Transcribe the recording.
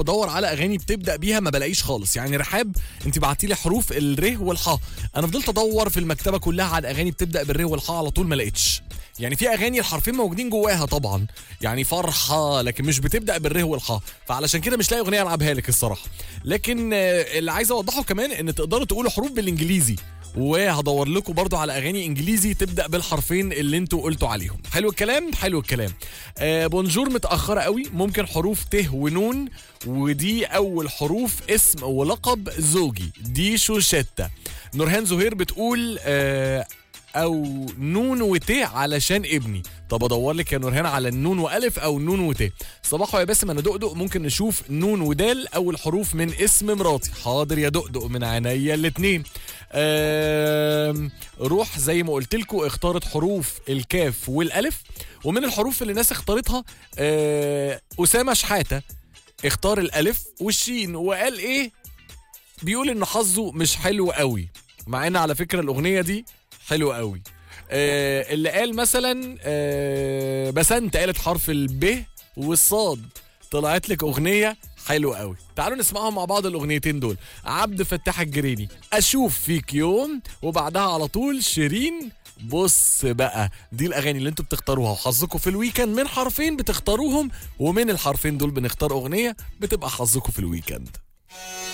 بدور على اغاني بتبدا بيها ما بلاقيش خالص يعني رحاب انت بعتي لي حروف الر والحاء انا فضلت ادور في المكتبه كلها على اغاني بتبدا بالر والحاء على طول ما لقيتش يعني في اغاني الحرفين موجودين جواها طبعا يعني فرحه لكن مش بتبدا بالر والحاء فعلشان كده مش لاقي اغنيه العبها لك الصراحه لكن آه، اللي عايز اوضحه كمان ان تقدروا تقولوا حروف بالانجليزي وهدور لكم برضو على اغاني انجليزي تبدا بالحرفين اللي انتوا قلتوا عليهم حلو الكلام حلو الكلام آه بونجور متاخره قوي ممكن حروف ت ونون ودي اول حروف اسم ولقب زوجي دي شوشتة نورهان زهير بتقول آه او نون وت علشان ابني طب ادور لك يا نورهان على النون والف او نون وت صباحو يا باسم انا دقدق ممكن نشوف نون ودال اول حروف من اسم مراتي حاضر يا دقدق من عينيا الاتنين آم، روح زي ما قلت لكم اختارت حروف الكاف والالف ومن الحروف اللي الناس اختارتها آه، اسامه شحاته اختار الالف والشين وقال ايه بيقول ان حظه مش حلو قوي مع ان على فكره الاغنيه دي حلوه قوي آه اللي قال مثلا آه بسنت قالت حرف الب والصاد طلعت لك اغنيه حلوه قوي تعالوا نسمعهم مع بعض الاغنيتين دول عبد فتاح الجريني اشوف فيك يوم وبعدها على طول شيرين بص بقى دي الاغاني اللي انتوا بتختاروها وحظكم في الويكند من حرفين بتختاروهم ومن الحرفين دول بنختار اغنيه بتبقى حظكم في الويكند